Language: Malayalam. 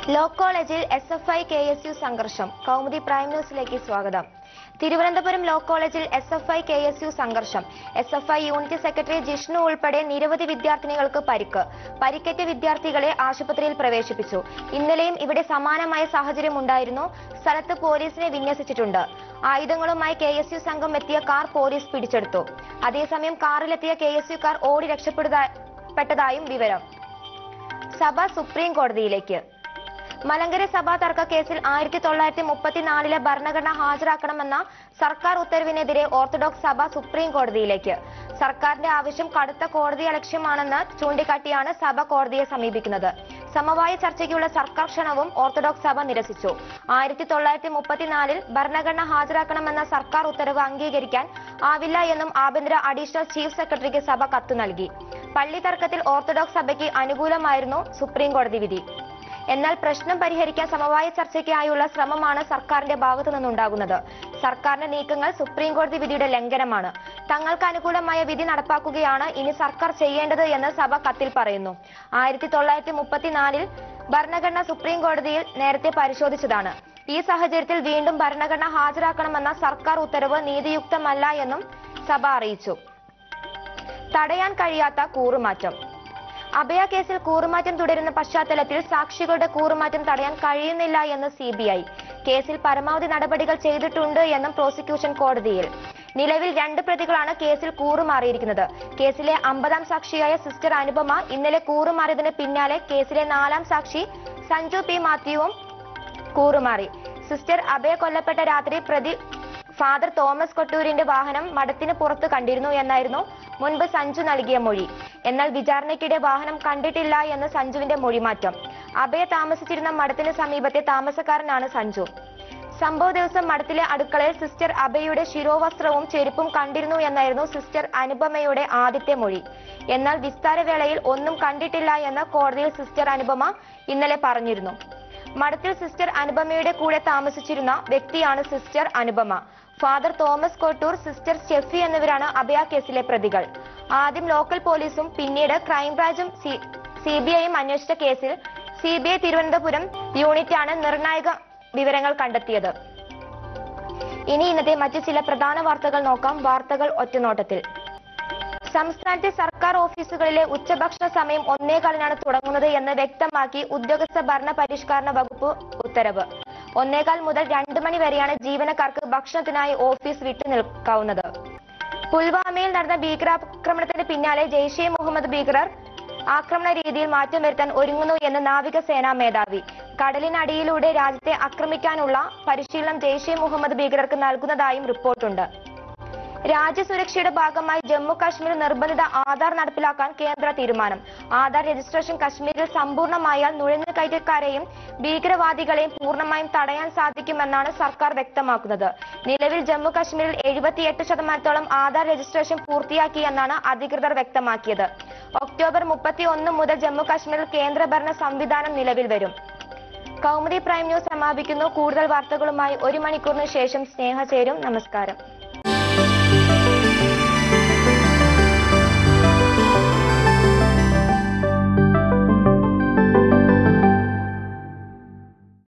ലോ കോളേജിൽ S F I K S U സംഘർഷം കൗമുദി പ്രൈം ന്യൂസിലേക്ക് സ്വാഗതം തിരുവനന്തപുരം ലോ കോളേജിൽ S F I K S U സംഘർഷം S F I unit secretary Jishnu ഉൾപ്പെടെ നിരവധി വിദ്യാർത്ഥിനികൾക്ക് പരിക്ക് പരിക്കേറ്റ വിദ്യാർത്ഥികളെ ആശുപത്രിയിൽ പ്രവേശിപ്പിച്ചു ഇന്നലെയും ഇവിടെ സമാനമായ സാഹചര്യം ഉണ്ടായിരുന്നു സ്ഥലത്ത് പോലീസിനെ വിന്യസിച്ചിട്ടുണ്ട് ആയുധങ്ങളുമായി കെ എസ് യു സംഘം എത്തിയ കാർ പോലീസ് പിടിച്ചെടുത്തു അതേസമയം കാറിലെത്തിയ കെ എസ് യു കാർ ഓടി രക്ഷപ്പെട്ടതായും വിവരം സഭ സുപ്രീം കോടതിയിലേക്ക് മലങ്കര സഭാ തർക്ക കേസിൽ ആയിരത്തി തൊള്ളായിരത്തി മുപ്പത്തിനാലിലെ ഭരണഘടന ഹാജരാക്കണമെന്ന സർക്കാർ ഉത്തരവിനെതിരെ ഓർത്തഡോക്സ് സഭ സുപ്രീം കോടതിയിലേക്ക് സർക്കാരിന്റെ ആവശ്യം കടുത്ത കോടതി അലക്ഷ്യമാണെന്ന് ചൂണ്ടിക്കാട്ടിയാണ് സഭ കോടതിയെ സമീപിക്കുന്നത് സമവായ ചർച്ചയ്ക്കുള്ള സർക്കാർ ക്ഷണവും ഓർത്തഡോക്സ് സഭ നിരസിച്ചു ആയിരത്തി തൊള്ളായിരത്തി മുപ്പത്തിനാലിൽ ഭരണഘടന ഹാജരാക്കണമെന്ന സർക്കാർ ഉത്തരവ് അംഗീകരിക്കാൻ ആവില്ല എന്നും ആഭ്യന്തര അഡീഷണൽ ചീഫ് സെക്രട്ടറിക്ക് സഭ കത്തു നൽകി പള്ളി തർക്കത്തിൽ ഓർത്തഡോക്സ് സഭയ്ക്ക് അനുകൂലമായിരുന്നു സുപ്രീം കോടതി വിധി എന്നാൽ പ്രശ്നം പരിഹരിക്കാൻ സമവായ ചർച്ചയ്ക്കായുള്ള ശ്രമമാണ് സർക്കാരിന്റെ ഭാഗത്തു നിന്നുണ്ടാകുന്നത് സർക്കാരിന്റെ നീക്കങ്ങൾ സുപ്രീം കോടതി വിധിയുടെ ലംഘനമാണ് തങ്ങൾക്ക് അനുകൂലമായ വിധി നടപ്പാക്കുകയാണ് ഇനി സർക്കാർ ചെയ്യേണ്ടത് എന്ന് സഭ കത്തിൽ പറയുന്നു ആയിരത്തി തൊള്ളായിരത്തി മുപ്പത്തിനാലിൽ ഭരണഘടന സുപ്രീം കോടതിയിൽ നേരത്തെ പരിശോധിച്ചതാണ് ഈ സാഹചര്യത്തിൽ വീണ്ടും ഭരണഘടന ഹാജരാക്കണമെന്ന സർക്കാർ ഉത്തരവ് നീതിയുക്തമല്ല എന്നും സഭ അറിയിച്ചു തടയാൻ കഴിയാത്ത കൂറുമാറ്റം അഭയ കേസിൽ കൂറുമാറ്റം തുടരുന്ന പശ്ചാത്തലത്തിൽ സാക്ഷികളുടെ കൂറുമാറ്റം തടയാൻ കഴിയുന്നില്ല എന്ന് സി ബി ഐ കേസിൽ പരമാവധി നടപടികൾ ചെയ്തിട്ടുണ്ട് എന്നും പ്രോസിക്യൂഷൻ കോടതിയിൽ നിലവിൽ രണ്ട് പ്രതികളാണ് കേസിൽ കൂറുമാറിയിരിക്കുന്നത് കേസിലെ അമ്പതാം സാക്ഷിയായ സിസ്റ്റർ അനുപമ ഇന്നലെ കൂറുമാറിയതിന് പിന്നാലെ കേസിലെ നാലാം സാക്ഷി സഞ്ജു പി മാത്യുവും കൂറുമാറി സിസ്റ്റർ അഭയ കൊല്ലപ്പെട്ട രാത്രി പ്രതി ഫാദർ തോമസ് കൊട്ടൂരിന്റെ വാഹനം മഠത്തിന് പുറത്ത് കണ്ടിരുന്നു എന്നായിരുന്നു മുൻപ് സഞ്ജു നൽകിയ മൊഴി എന്നാൽ വിചാരണയ്ക്കിടെ വാഹനം കണ്ടിട്ടില്ല എന്ന് സഞ്ജുവിന്റെ മൊഴിമാറ്റം അഭയ താമസിച്ചിരുന്ന മഠത്തിന് സമീപത്തെ താമസക്കാരനാണ് സഞ്ജു സംഭവ ദിവസം മഠത്തിലെ അടുക്കളയിൽ സിസ്റ്റർ അഭയുടെ ശിരോവസ്ത്രവും ചെരുപ്പും കണ്ടിരുന്നു എന്നായിരുന്നു സിസ്റ്റർ അനുപമയുടെ ആദ്യത്തെ മൊഴി എന്നാൽ വിസ്താരവേളയിൽ ഒന്നും കണ്ടിട്ടില്ല എന്ന് കോടതിയിൽ സിസ്റ്റർ അനുപമ ഇന്നലെ പറഞ്ഞിരുന്നു മഠത്തിൽ സിസ്റ്റർ അനുപമയുടെ കൂടെ താമസിച്ചിരുന്ന വ്യക്തിയാണ് sister Anupama father Thomas Kottoor sister Shefi എന്നിവരാണ് അഭയ കേസിലെ പ്രതികൾ ആദ്യം ലോക്കൽ പോലീസും പിന്നീട് ക്രൈംബ്രാഞ്ചും സി ബി ഐയും അന്വേഷിച്ച കേസിൽ സി ബി ഐ തിരുവനന്തപുരം യൂണിറ്റാണ് നിർണായക വിവരങ്ങൾ കണ്ടെത്തിയത് ഇനി ഇന്നത്തെ മറ്റു ചില പ്രധാന വാർത്തകൾ നോക്കാം വാർത്തകൾ ഒറ്റനോട്ടത്തിൽ സംസ്ഥാനത്തെ സർക്കാർ ഓഫീസുകളിലെ ഉച്ചഭക്ഷണ സമയം ഒന്നേകാലിനാണ് തുടങ്ങുന്നത് എന്ന് വ്യക്തമാക്കി ഉദ്യോഗസ്ഥ ഭരണ പരിഷ്കരണ വകുപ്പ് ഉത്തരവ് ഒന്നേകാൽ മുതൽ രണ്ട് മണി വരെയാണ് ജീവനക്കാർക്ക് ഭക്ഷണത്തിനായി ഓഫീസ് വിട്ടു നിൽക്കാവുന്നത് പുൽവാമയിൽ നടന്ന ഭീകരാക്രമണത്തിന് പിന്നാലെ ജെയ്ഷെ മുഹമ്മദ് ഭീകരർ ആക്രമണ രീതിയിൽ മാറ്റം വരുത്താൻ ഒരുങ്ങുന്നു എന്ന് നാവികസേനാ മേധാവി കടലിനടിയിലൂടെ രാജ്യത്തെ ആക്രമിക്കാനുള്ള പരിശീലനം ജെയ്ഷെ മുഹമ്മദ് ഭീകരർക്ക് നൽകുന്നതായും റിപ്പോർട്ടുണ്ട് രാജ്യസുരക്ഷയുടെ ഭാഗമായി ജമ്മു കാശ്മീർ നിർബന്ധിത ആധാർ നടപ്പിലാക്കാൻ കേന്ദ്ര തീരുമാനം ആധാർ രജിസ്ട്രേഷൻ കശ്മീരിൽ സമ്പൂർണ്ണമായാൽ നുഴഞ്ഞുകയറ്റക്കാരെയും ഭീകരവാദികളെയും പൂർണ്ണമായും തടയാൻ സാധിക്കുമെന്നാണ് സർക്കാർ വ്യക്തമാക്കുന്നത് നിലവിൽ ജമ്മു കാശ്മീരിൽ എഴുപത്തിയെട്ട് ശതമാനത്തോളം ആധാർ രജിസ്ട്രേഷൻ പൂർത്തിയാക്കിയെന്നാണ് അധികൃതർ വ്യക്തമാക്കിയത് ഒക്ടോബർ മുപ്പത്തി ഒന്ന് മുതൽ ജമ്മു കാശ്മീരിൽ കേന്ദ്രഭരണ സംവിധാനം നിലവിൽ വരും കൗമുദി പ്രൈം ന്യൂസ് സമാപിക്കുന്നു കൂടുതൽ വാർത്തകളുമായി ഒരു മണിക്കൂറിന് ശേഷം സ്നേഹ ചേരും നമസ്കാരം